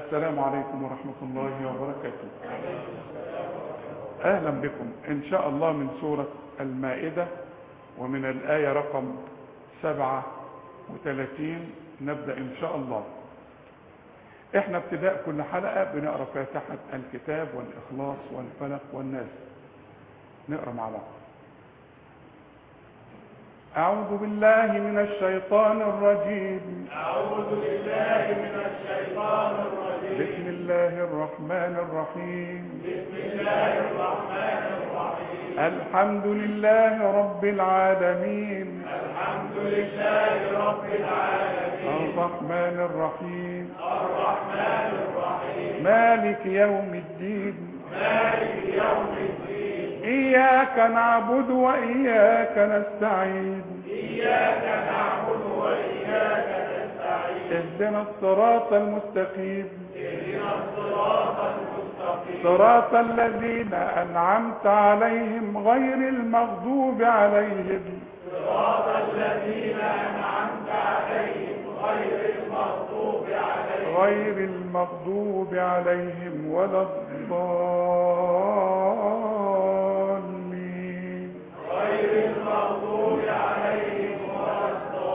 السلام عليكم ورحمة الله وبركاته أهلا بكم إن شاء الله من سورة المائدة ومن الآية رقم سبعة وثلاثين نبدأ إن شاء الله احنا ابتداء كل حلقة بنقرأ فاتحة الكتاب والإخلاص والفلق والناس نقرأ مع بعض أعوذ بالله من الشيطان الرجيم أعوذ بالله من الشيطان الرجيم بسم الله الرحمن الرحيم بسم الله الرحمن الرحيم الحمد لله رب العالمين الحمد لله رب العالمين الرحمن الرحيم الرحمن الرحيم مالك يوم الدين مالك يوم الدين إياك نعبد وإياك نستعين إياك نعبد وإياك نستعين اهدنا الصراط المستقيم اهدنا الصراط المستقيم صراط الذين أنعمت عليهم غير المغضوب عليهم صراط الذين أنعمت عليهم غير المغضوب عليهم غير المغضوب عليهم ولا الضالين غير المغضوب عليهم ولا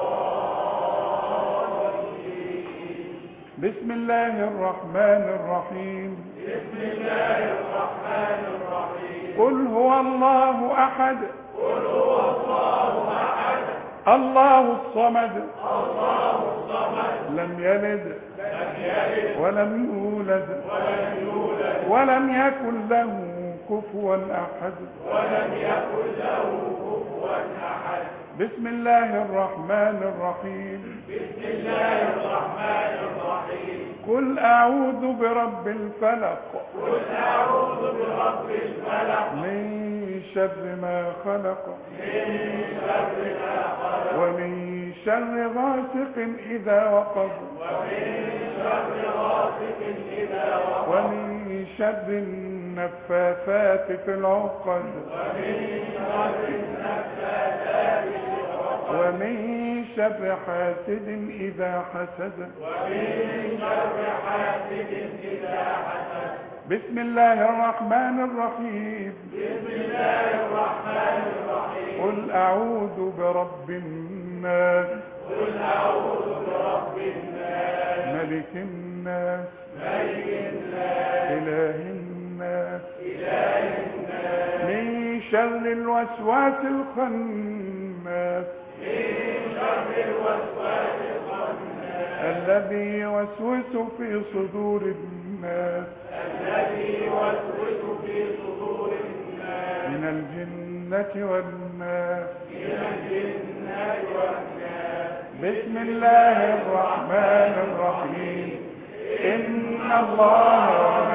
الضالين بسم الله الرحمن الرحيم بسم الله الرحمن الرحيم قل هو الله أحد قل هو الله احد الله الصمد الله الصمد لم يلد لم يلد ولم يولد ولم يولد ولم يكن له كفوا أحد ولم يكن له كفوا احد بسم الله الرحمن الرحيم بسم الله الرحمن الرحيم قل أعوذ برب الفلق قل اعوذ برب الفلق من شر ما خلق من شر ما خلق ومن شر غاسق إذا وقب ومن شر غاسق اذا وقب ومن شر النفاثات في العقد ومن شر النفاثات في العقد ومن شر حاسد إذا حسد ومن شر حاسد اذا حسد بسم الله الرحمن الرحيم بسم الله الرحمن الرحيم قل أعوذ برب الناس قل اعوذ برب الناس ملك الناس ملك الناس إله الناس اله الناس من شر الوسواس الخناس من شر الوسواس الخناس الذي يوسوس في صدور الناس الذي يوسوس في صدور الناس من الجنة والناس من الجنة والناس بسم الله الرحمن الرحيم إن الله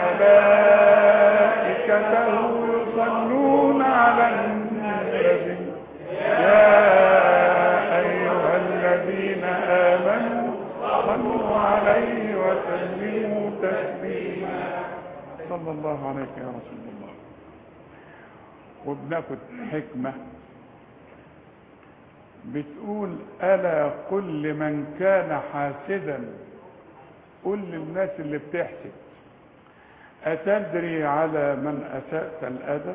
وملائكته يصلون على النبي يا أيها الذين آمنوا صلوا عليه وسلموا تسليما صلى الله عليك يا رسول الله وبناخد حكمة بتقول ألا قل لمن كان حاسدا قل للناس اللي بتحسد أتدري على من أسأت الأدب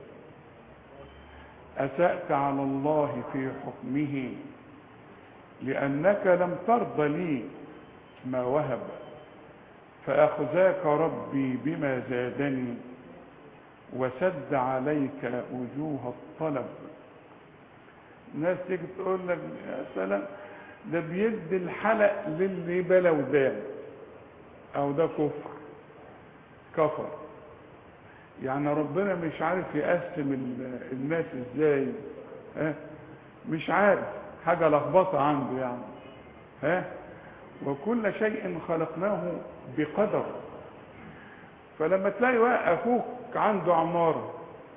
أسأت على الله في حكمه لأنك لم ترضى لي ما وهب فأخذاك ربي بما زادني وسد عليك وجوه الطلب ناس تيجي تقول لك يا سلام ده بيدي الحلق للي بلا ودان او ده كفر كفر يعني ربنا مش عارف يقسم ال- الناس ازاي ها مش عارف حاجة لخبطة عنده يعني ها وكل شيء خلقناه بقدر فلما تلاقي واحد اخوك عنده عمارة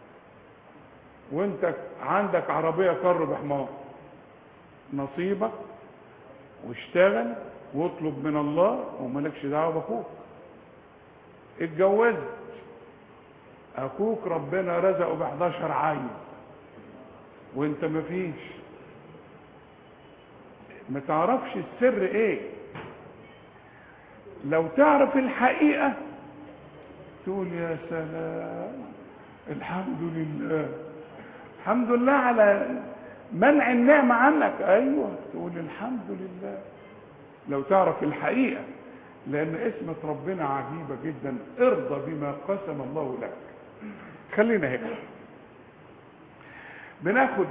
وانت عندك عربية كر بحمار نصيبك واشتغل واطلب من الله ومالكش دعوه باخوك اتجوزت اخوك ربنا رزقه ب 11 عيل وانت مفيش ما تعرفش السر ايه لو تعرف الحقيقة تقول يا سلام الحمد لله الحمد لله على منع النعمة عنك ايوه تقول الحمد لله لو تعرف الحقيقة لان اسمة ربنا عجيبة جدا ارضى بما قسم الله لك خلينا هنا بناخد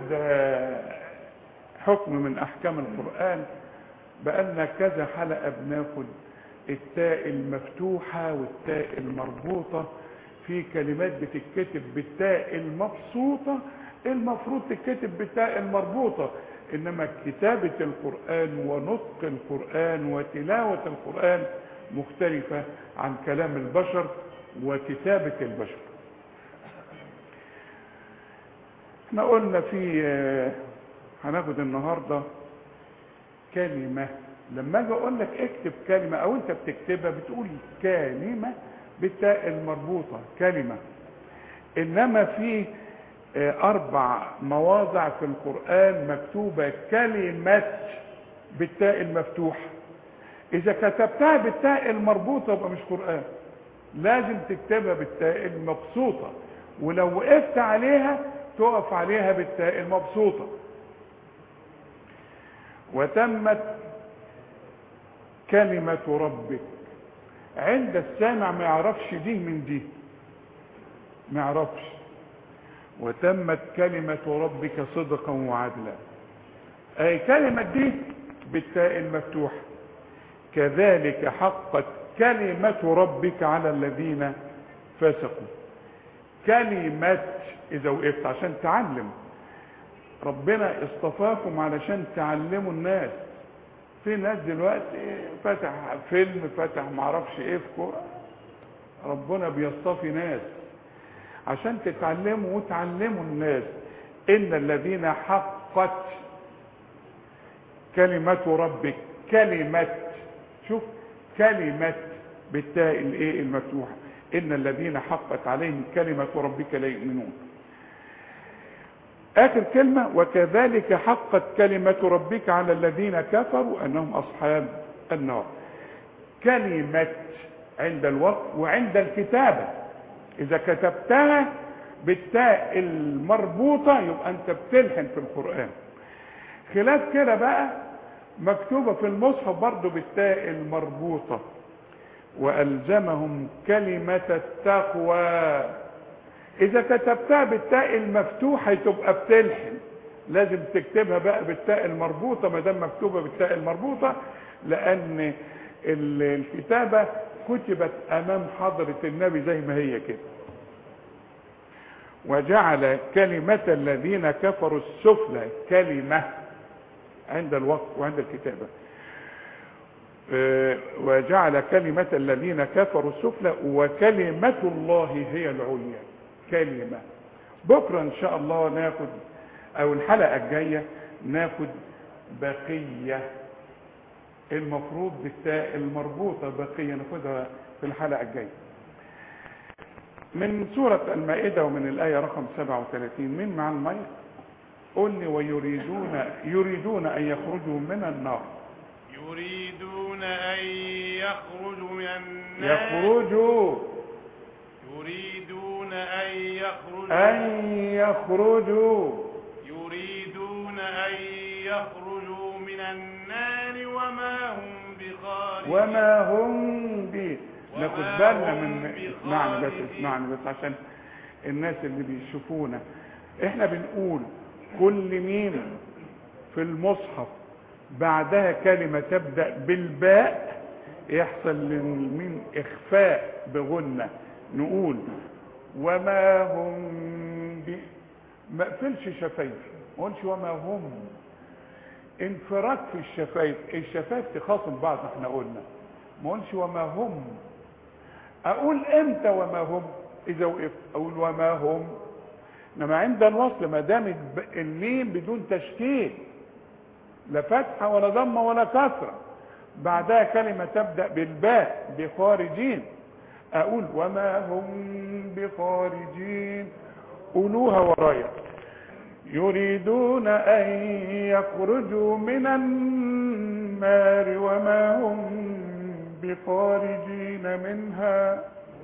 حكم من احكام القرآن بقالنا كذا حلقة بناخد التاء المفتوحة والتاء المربوطة في كلمات بتتكتب بالتاء المبسوطة المفروض تتكتب بالتاء المربوطة انما كتابة القرآن ونطق القرآن وتلاوة القرآن مختلفة عن كلام البشر وكتابة البشر احنا قلنا في هناخد النهاردة كلمة لما اجي اقول لك اكتب كلمة او انت بتكتبها بتقول كلمة بالتاء المربوطة كلمة انما في اربع مواضع في القرآن مكتوبة كلمة بالتاء المفتوحة اذا كتبتها بالتاء المربوطة يبقى مش قرآن لازم تكتبها بالتاء المبسوطة ولو وقفت عليها تقف عليها بالتاء المبسوطة وتمت كلمة ربك عند السامع ما يعرفش دي من دي ما يعرفش وتمت كلمة ربك صدقا وعدلا اي كلمة دي بالتاء المفتوحة كذلك حقت كلمة ربك على الذين فسقوا كلمة اذا وقفت عشان تعلم ربنا اصطفاكم علشان تعلموا الناس في ناس دلوقتي فتح فيلم فتح معرفش ايه في كوره ربنا بيصطفي ناس عشان تتعلموا وتعلموا الناس ان الذين حقت كلمة ربك كلمة شوف كلمة بالتاء الايه المفتوحة ان الذين حقت عليهم كلمة ربك لا يؤمنون اخر كلمة وكذلك حقت كلمة ربك على الذين كفروا انهم اصحاب النار كلمة عند الوقت وعند الكتابة اذا كتبتها بالتاء المربوطة يبقى انت بتلحن في القرآن خلاف كده بقى مكتوبة في المصحف برضو بالتاء المربوطة والزمهم كلمة التقوى اذا كتبتها بالتاء المفتوحة تبقى بتلحن لازم تكتبها بقى بالتاء المربوطة ما دام مكتوبة بالتاء المربوطة لان الكتابة كتبت امام حضرة النبي زي ما هي كده وجعل كلمة الذين كفروا السفلى كلمة عند الوقت وعند الكتابة وجعل كلمة الذين كفروا السفلى وكلمة الله هي العليا كلمة بكرة ان شاء الله ناخد او الحلقة الجاية ناخد بقية المفروض بالتاء المربوطة بقية ناخدها في الحلقة الجاية من سورة المائدة ومن الآية رقم 37 من مع الميت قل لي ويريدون يريدون أن يخرجوا من النار يريدون أن يخرجوا من النار يخرجوا يريدون أن يخرجوا أن يخرجوا يريدون أن يخرجوا من النار وما هم بخارجين وما هم به ناخد وما بالنا هم من اسمعني بس بخارجين. اسمعني بس عشان الناس اللي بيشوفونا احنا بنقول كل ميم في المصحف بعدها كلمة تبدأ بالباء يحصل للميم اخفاء بغنة نقول وما هم ب... ما اقفلش شفايفي ما اقولش وما هم انفراد في الشفايف الشفايف تخاصم بعض احنا قلنا ما اقولش وما هم اقول امتى وما هم اذا وقفت اقول وما هم انما عند الوصل ما دام الب- الميم بدون تشكيل لا فتحه ولا ضمه ولا كسره بعدها كلمه تبدا بالباء بخارجين اقول وما هم بخارجين قولوها ورايا يريدون ان يخرجوا من النار وما هم بخارجين منها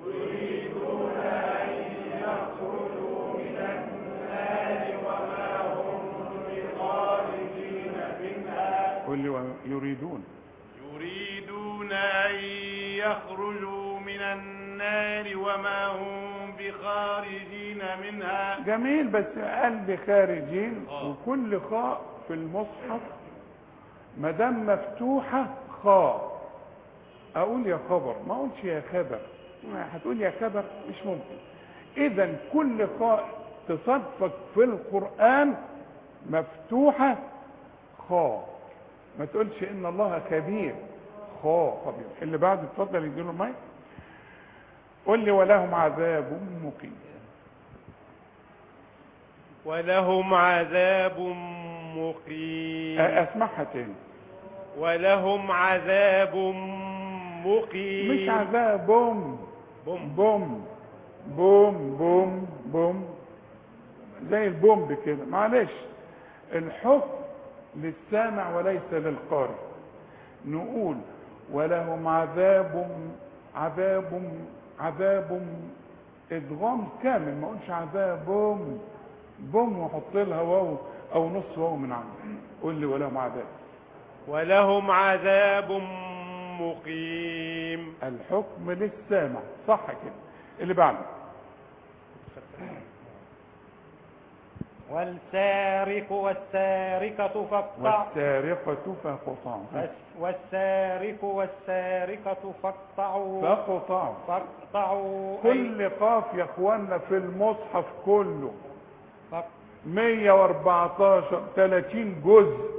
قل لي يريدون يريدون أن يخرجوا من النار وما هم بخارجين منها جميل بس قال بخارجين آه. وكل خاء في المصحف ما دام مفتوحه خاء اقول يا خبر ما اقولش يا خبر ما هتقول يا خبر مش ممكن اذا كل خاء تصادفك في القران مفتوحه خاء ما تقولش ان الله كبير خاء خبير اللي بعد اتفضل يديله المايك قل لي ولهم عذاب مقيم ولهم عذاب مقيم اسمعها تاني ولهم عذاب مقيم مش عذاب بوم بوم بوم بوم بوم بوم زي البومب كده معلش الحكم للسامع وليس للقارئ نقول ولهم عذاب عذاب عذاب ادغام كامل ما اقولش عذاب بوم بوم واحط لها واو او نص واو من عندي قول لي ولهم عذاب ولهم عذاب مقيم الحكم للسامع صح كده اللي بعده والسارق والسارقة فاقطعوا والسارقة فقطعوا والسارق والسارقة فاقطعوا فقطعوا فاقطعوا أي- كل قاف يا اخوانا في المصحف كله فاق- 114 30 جزء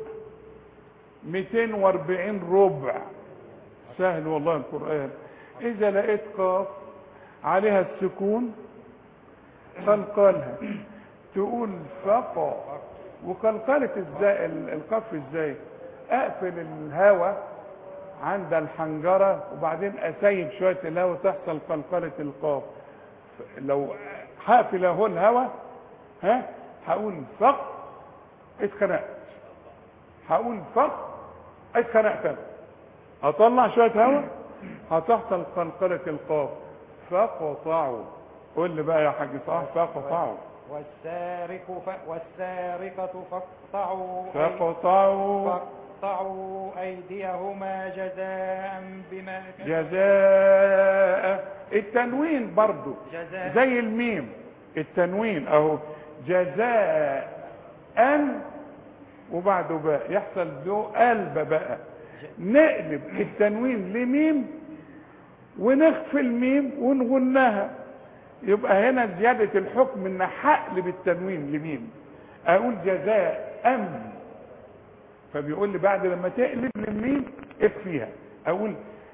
240 ربع سهل والله القرآن إذا لقيت قاف عليها السكون قلقلها تقول فقا وقلقلة ازاي ال- القاف ازاي اقفل الهواء عند الحنجرة وبعدين اسيب شوية الهواء تحصل قلقلة القاف لو هقفل اهو الهواء ها هقول فق اتخنقت هقول فق اتخنقت أنا. اطلع شوية هواء هتحصل قلقلة القاف فقطعوا قول لي بقى يا حاج صح فقطعوا والسارق ف... والسارقة فاقطعوا أي- فقطعوا فاقطعوا أيديهما جزاء بما كسبوا جزاء التنوين برضو جزاء زي الميم التنوين اهو جزاء ان وبعده باء يحصل له قلب بقى نقلب التنوين لميم ونخفي الميم ونغنها يبقى هنا زيادة الحكم ان هقلب التنوين لميم اقول جزاء ام فبيقول لي بعد لما تقلب للميم اخفيها اقول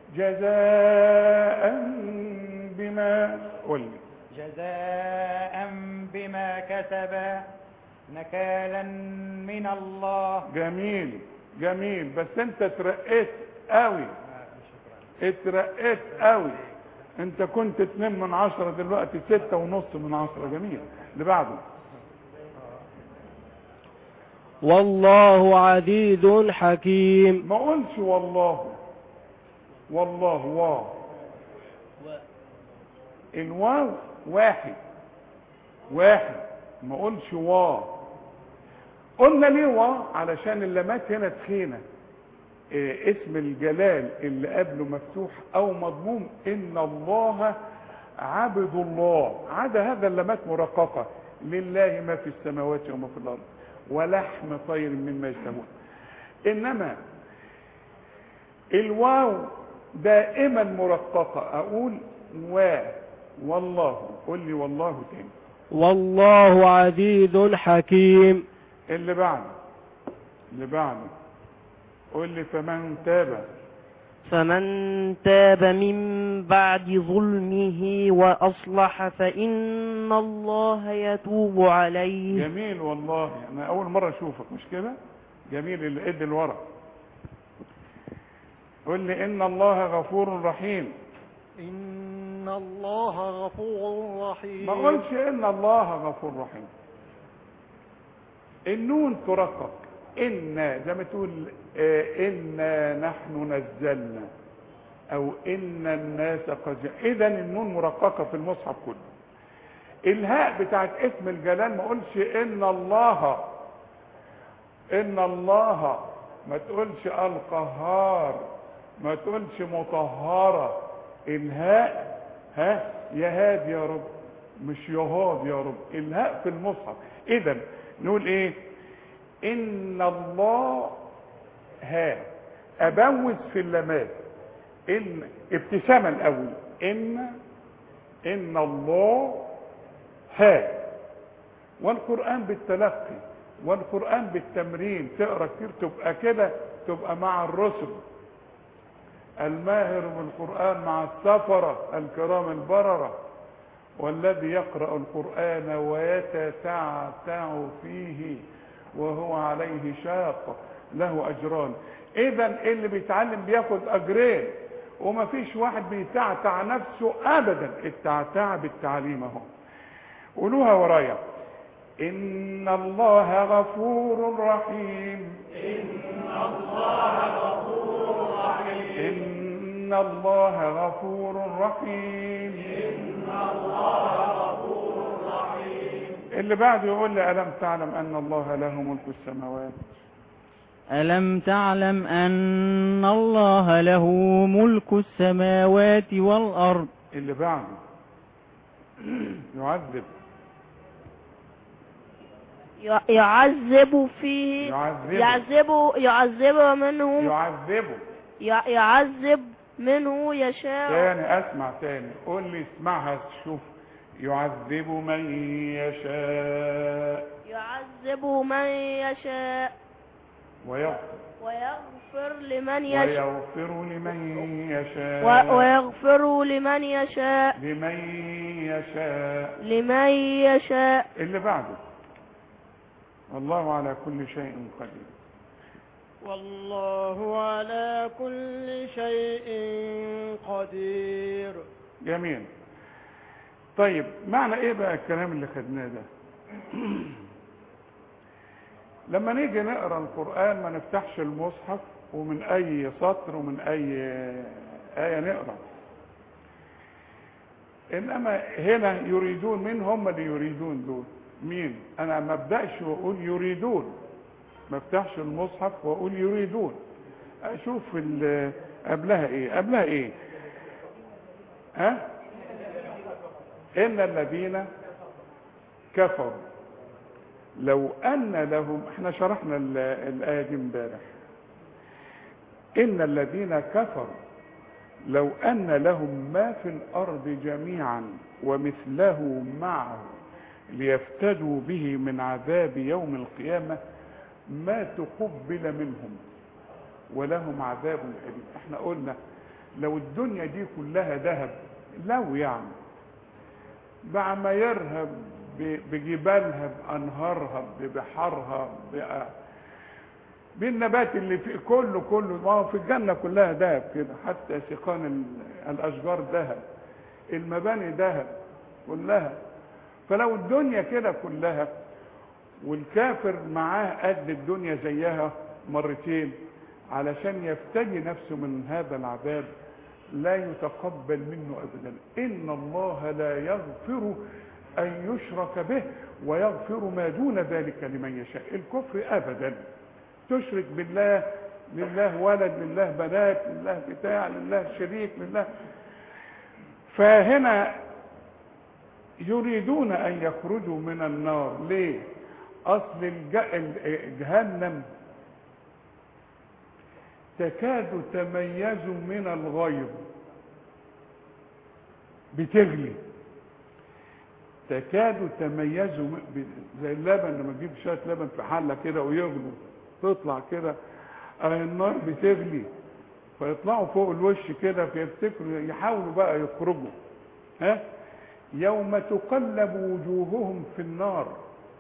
جزاء بما قول لي جزاء بما كسبا نكالا من الله جميل جميل بس انت اترقيت قوي اترقيت قوي انت كنت اتنين من عشرة دلوقتي ستة ونص من عشرة جميل اللي بعده والله عزيز حكيم ما قولش والله والله واو الواو واحد واحد ما قولش واو قلنا ليه واو علشان اللامات هنا تخينه إيه اسم الجلال اللي قبله مفتوح او مضموم ان الله عبد الله عدا هذا اللامات مرققه لله ما في السماوات وما في الارض ولحم طير مما يشتهون انما الواو دائما مرققه اقول و والله قل لي والله تاني والله عزيز حكيم اللي بعده اللي بعده قل لي فمن تاب فمن تاب من بعد ظلمه وأصلح فإن الله يتوب عليه جميل والله انا اول مره اشوفك مش كده جميل اللي ادي الورق قل لي ان الله غفور رحيم إن الله غفور رحيم ما قلش ان الله غفور رحيم النون ترقق إنا زي ما تقول آه، إنا نحن نزلنا او ان الناس قد اذا النون مرققه في المصحف كله الهاء بتاعت اسم الجلال ما اقولش ان الله ان الله ما تقولش القهار ما تقولش مطهرة الهاء ها يا هاد يا رب مش يهاد يا رب الهاء في المصحف اذا نقول ايه ان الله ها ابوز في اللمات ان ابتسامة الاول ان ان الله ها والقرآن بالتلقي والقرآن بالتمرين تقرا كتير تبقى كده تبقى مع الرسل الماهر بالقرآن مع السفرة الكرام البررة والذي يقرأ القرآن ويتتعتع فيه وهو عليه شاق له أجران إذا اللي بيتعلم بياخد أجرين وما فيش واحد بيتعتع نفسه أبدا التعتع بالتعليم اهو قولوها ورايا إن الله غفور رحيم إن الله غفور رحيم اللي بعده يقول لي ألم تعلم أن الله له ملك السماوات ألم تعلم أن الله له ملك السماوات والأرض اللي بعده يعذب ي- يعذب فيه يعذبه يعذب يعذب منه يعذبه ي- يعذب منه يشاء تاني اسمع تاني قول لي اسمعها شوف يعذب من يشاء يعذب من يشاء ويغفر ويغفر لمن يشاء ويغفر لمن يشاء و- ويغفر لمن يشاء لمن يشاء لمن يشاء اللي بعده والله على كل شيء قدير والله على كل شيء قدير جميل طيب معنى ايه بقى الكلام اللي خدناه ده لما نيجي نقرا القران ما نفتحش المصحف ومن اي سطر ومن اي ايه نقرا انما هنا يريدون مين هم اللي يريدون دول مين انا ما ابداش واقول يريدون ما افتحش المصحف واقول يريدون اشوف ال- قبلها ايه قبلها ايه ها ان الذين كفروا لو ان لهم احنا شرحنا ال- الايه دي امبارح ان الذين كفروا لو ان لهم ما في الارض جميعا ومثله معه ليفتدوا به من عذاب يوم القيامه ما تقبل منهم ولهم عذاب أليم احنا قلنا لو الدنيا دي كلها ذهب لو يعني بعمايرها ب- بجبالها بأنهارها ببحارها ب- بالنبات اللي في كله كله ما هو في الجنة كلها ذهب كده حتى سيقان ال- الأشجار ذهب المباني ذهب كلها فلو الدنيا كده كلها والكافر معاه قد الدنيا زيها مرتين علشان يفتدي نفسه من هذا العذاب لا يتقبل منه ابدا ان الله لا يغفر ان يشرك به ويغفر ما دون ذلك لمن يشاء الكفر ابدا تشرك بالله لله ولد لله بنات لله بتاع لله شريك لله فهنا يريدون ان يخرجوا من النار ليه اصل الج- ال- جهنم تكاد تميز من الغيظ بتغلي تكاد تميز م- ب- زي اللبن لما تجيب شويه لبن في حله كده ويغلو تطلع كده آه النار بتغلي فيطلعوا فوق الوش كده فيفتكروا يحاولوا بقى يخرجوا ها يوم تقلب وجوههم في النار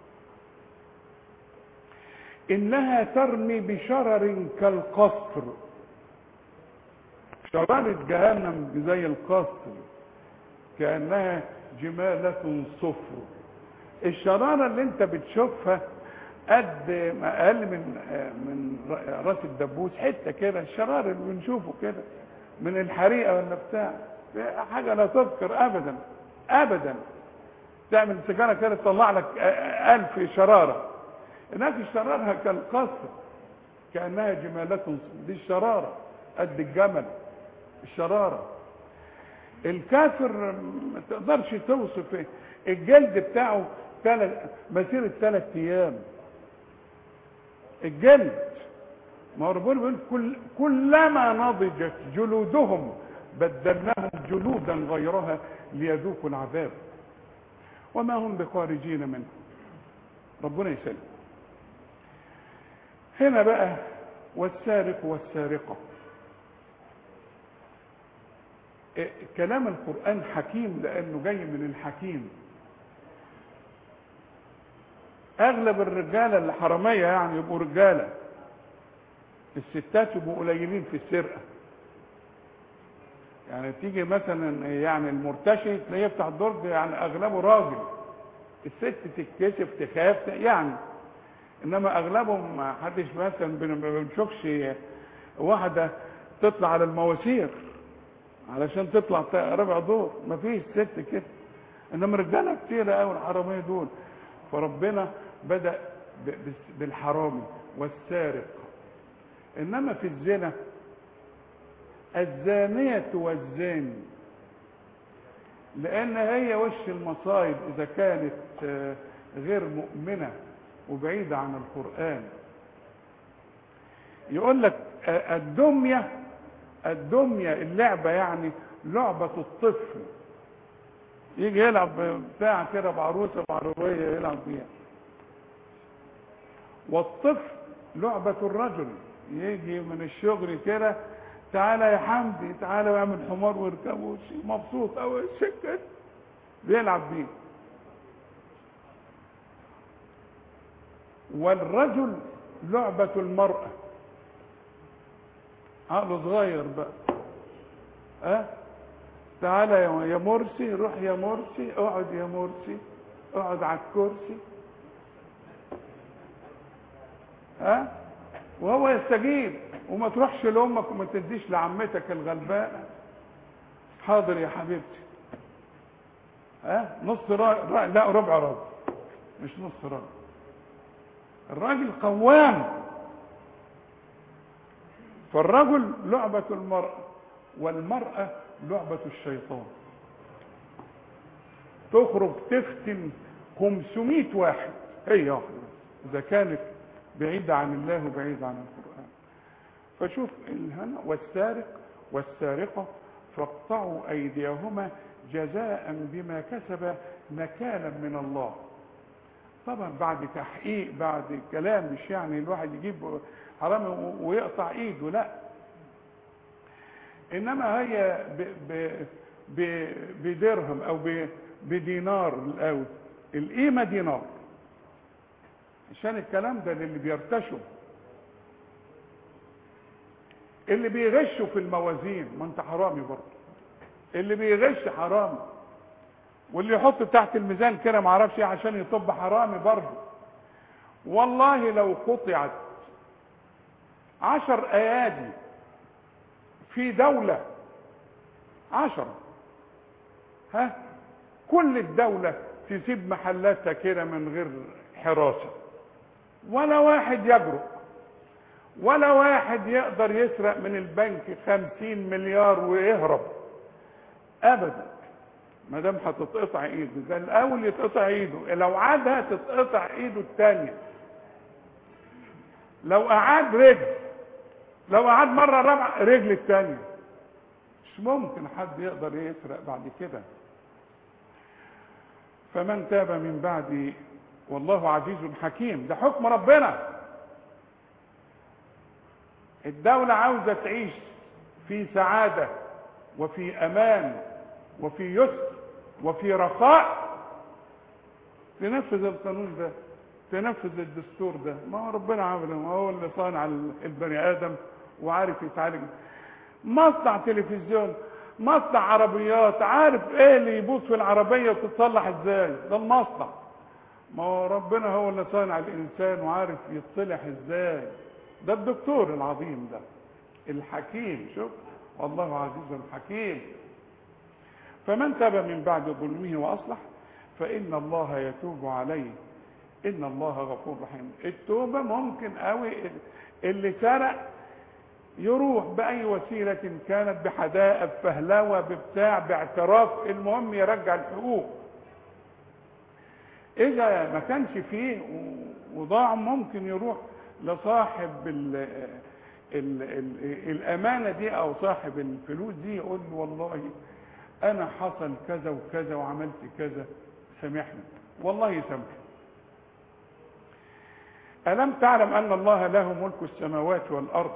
انها ترمي بشرر كالقصر شرارة جهنم زي القصر كأنها جمالة صفر الشرارة اللي انت بتشوفها قد ما اقل من من راس الدبوس حته كده الشرار اللي بنشوفه كده من الحريقه ولا بتاع حاجه لا تذكر ابدا ابدا تعمل سيجاره كده تطلع لك ألف شراره هناك شرارها كالقصر كانها جمالة دي الشراره قد الجمل الشراره الكافر ما تقدرش توصف إيه. الجلد بتاعه تلت مسيرة ثلاث ايام الجلد ما هو ربنا بيقول كل كلما نضجت جلودهم بدلناهم جلودا غيرها ليذوقوا العذاب وما هم بخارجين منه ربنا يسلم هنا بقى والسارق والسارقه إيه، كلام القرآن حكيم لأنه جاي من الحكيم أغلب الرجالة اللي حرامية يعني يبقوا رجالة الستات يبقوا قليلين في السرقة يعني تيجي مثلا يعني المرتشي تلاقيه يفتح الدرج يعني أغلبه راجل الست تتكسف تخاف يعني انما اغلبهم ما حدش مثلا بن- ما بنشوفش واحده تطلع على المواسير علشان تطلع تا- ربع دور مفيش ست كده انما رجاله كتير قوي الحراميه دول فربنا بدا ب- بس- بالحرامي والسارق انما في الزنا الزانيه والزاني لان هي وش المصايب اذا كانت آه، غير مؤمنه وبعيده عن القران يقول لك آه، الدميه الدميه اللعبه يعني لعبه الطفل يجي يلعب بتاع كده بعروسه بعربيه يلعب بيها والطفل لعبه الرجل يجي من الشغل كده تعالى يا حمدي تعالى ويعمل حمار ويركبه شيء مبسوط قوي شكل بيلعب بيه والرجل لعبة المرأة عقله صغير بقى ها تعالى يا يا مرسي روح يا مرسي اقعد يا مرسي اقعد على الكرسي ها وهو يستجيب وما تروحش لامك وما تديش لعمتك الغلبانه حاضر يا حبيبتي ها نص را... را... لا ربع راجل مش نص راجل الراجل قوام فالرجل لعبة المرأة والمرأة لعبة الشيطان تخرج تفتن 500 واحد هي واحدة بس، إذا كانت بعيدة عن الله وبعيدة عن القرآن فشوف الهنا والسارق والسارقة فاقطعوا أيديهما جزاء بما كسب نكالا من الله طبعا بعد تحقيق بعد كلام مش يعني الواحد يجيب حرامي ويقطع ايده لا انما هي ب ب ب بدرهم او ب بدينار الاول القيمه دينار عشان الكلام ده للي بيرتشوا اللي بيغشوا في الموازين ما انت حرامي برضه اللي بيغش حرامي واللي يحط تحت الميزان كده ما اعرفش ايه عشان يطب حرامي برضه والله لو قطعت عشر ايادي في دولة عشر ها كل الدولة تسيب محلاتها كده من غير حراسة ولا واحد يجرؤ ولا واحد يقدر يسرق من البنك خمسين مليار ويهرب ابدا ما دام هتتقطع ايده ده الاول يتقطع ايده لو عادها تتقطع ايده الثانيه لو اعاد رجل لو اعاد مره رابعه رجل الثانيه مش ممكن حد يقدر يسرق بعد كده فمن تاب من بعد والله عزيز حكيم ده حكم ربنا الدولة عاوزة تعيش في سعادة وفي أمان وفي يسر وفي رخاء تنفذ القانون ده تنفذ الدستور ده ما هو ربنا عامله ما هو اللي صانع البني ادم وعارف يتعالج مصنع تلفزيون مصنع عربيات عارف ايه اللي يبوظ في العربيه وتتصلح ازاي ده المصنع ما هو ربنا هو اللي صانع الانسان وعارف يتصلح ازاي ده الدكتور العظيم ده الحكيم شوف والله عزيز حكيم فمن تاب من بعد ظلمه واصلح فان الله يتوب عليه ان الله غفور رحيم التوبه ممكن قوي اللي سرق يروح باي وسيله كانت بحدائق بفهلوه ببتاع باعتراف المهم يرجع الحقوق اذا ما كانش فيه و- وضاع ممكن يروح لصاحب ال ال ال الامانه دي او صاحب الفلوس دي يقول له والله انا حصل كذا وكذا وعملت كذا سامحني والله يسامحك الم تعلم ان الله له ملك السماوات والارض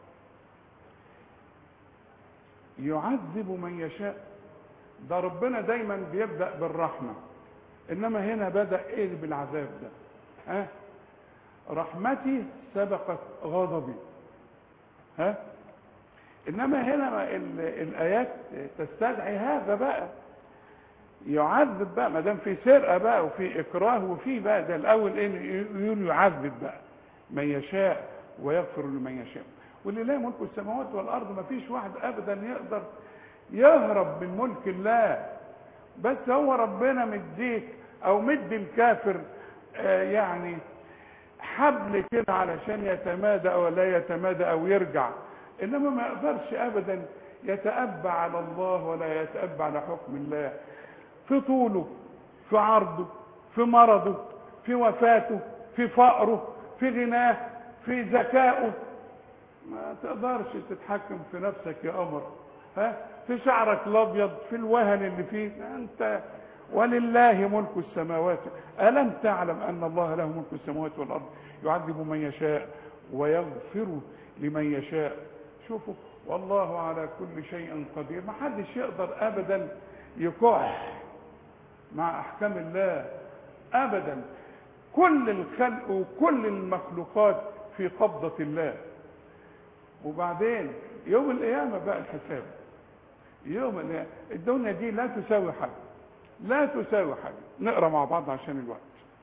يعذب من يشاء ده ربنا دايما بيبدا بالرحمه انما هنا بدا ايه بالعذاب ده ها رحمتي سبقت غضبي ها انما هنا ال- الايات تستدعي هذا بقى يعذب بقى ما دام في سرقه بقى وفي اكراه وفي بقى ده الاول ايه يقول يعذب بقى من يشاء ويغفر لمن يشاء ولله ملك السماوات والارض ما فيش واحد ابدا يقدر يهرب من ملك الله بس هو ربنا مديك او مدي الكافر آه يعني حبل كده علشان يتمادى او لا يتمادى او يرجع انما ما يقدرش ابدا يتأبى على الله ولا يتأبى على حكم الله في طوله في عرضه في مرضه في وفاته في فقره في غناه في ذكائه ما تقدرش تتحكم في نفسك يا قمر ها في شعرك الابيض في الوهن اللي فيه انت ولله ملك السماوات الم تعلم ان الله له ملك السماوات والارض يعذب من يشاء ويغفر لمن يشاء شوفوا والله على كل شيء قدير ما حدش يقدر ابدا يكح مع احكام الله ابدا كل الخلق وكل المخلوقات في قبضة الله وبعدين يوم القيامة بقى الحساب يوم القيامة الدنيا دي لا تساوي حاجة لا تساوي حاجة نقرأ مع بعض عشان الوقت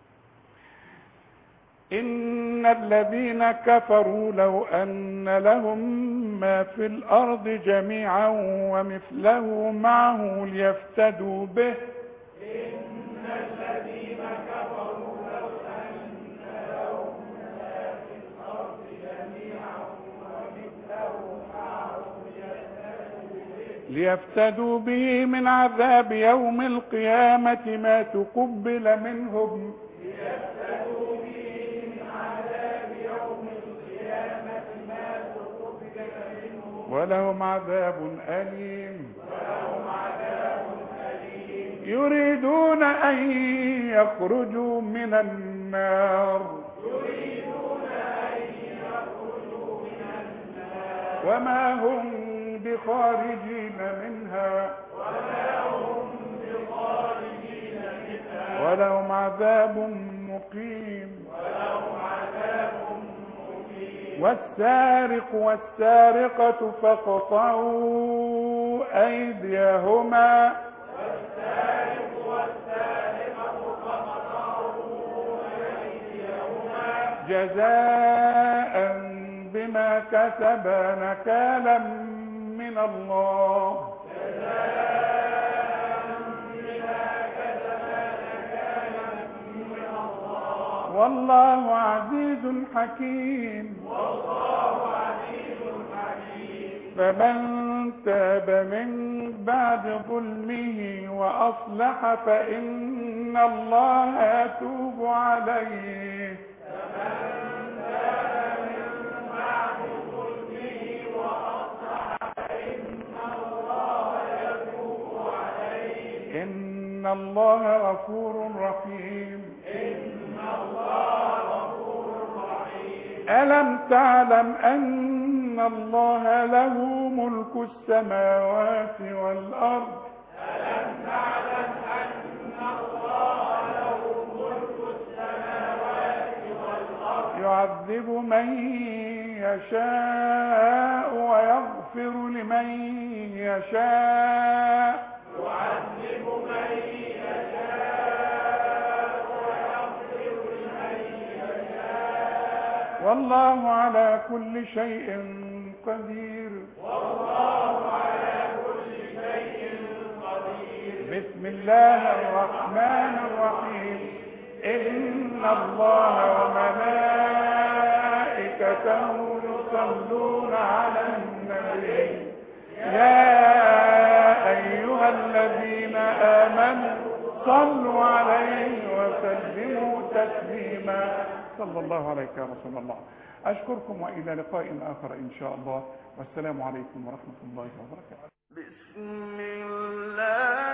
إن الذين كفروا لو أن لهم ما في الأرض جميعا ومثله معه ليفتدوا به ليفتدوا به من عذاب يوم القيامة ما تقبل منهم ولهم عذاب أليم يريدون أن يخرجوا من النار وما هم بخارجين منها ولهم عذاب مقيم والسارق والسارقة فاقطعوا أيديهما جزاء بما كسبا نكالا من الله والله عزيز حكيم فمن تاب من بعد ظلمه وأصلح فإن الله يتوب عليه إن الله غفور رحيم ألم تعلم أن الله له ملك السماوات والأرض يعذب من يشاء ويغفر لمن يشاء والله على كل شيء قدير والله الله الرحمن الرحيم إن الله وملائكته يصلون على النبي يا أيها الذين آمنوا صلوا عليه وسلموا تسليما صلى الله عليك يا رسول الله أشكركم وإلى لقاء آخر إن شاء الله والسلام عليكم ورحمة الله وبركاته بسم الله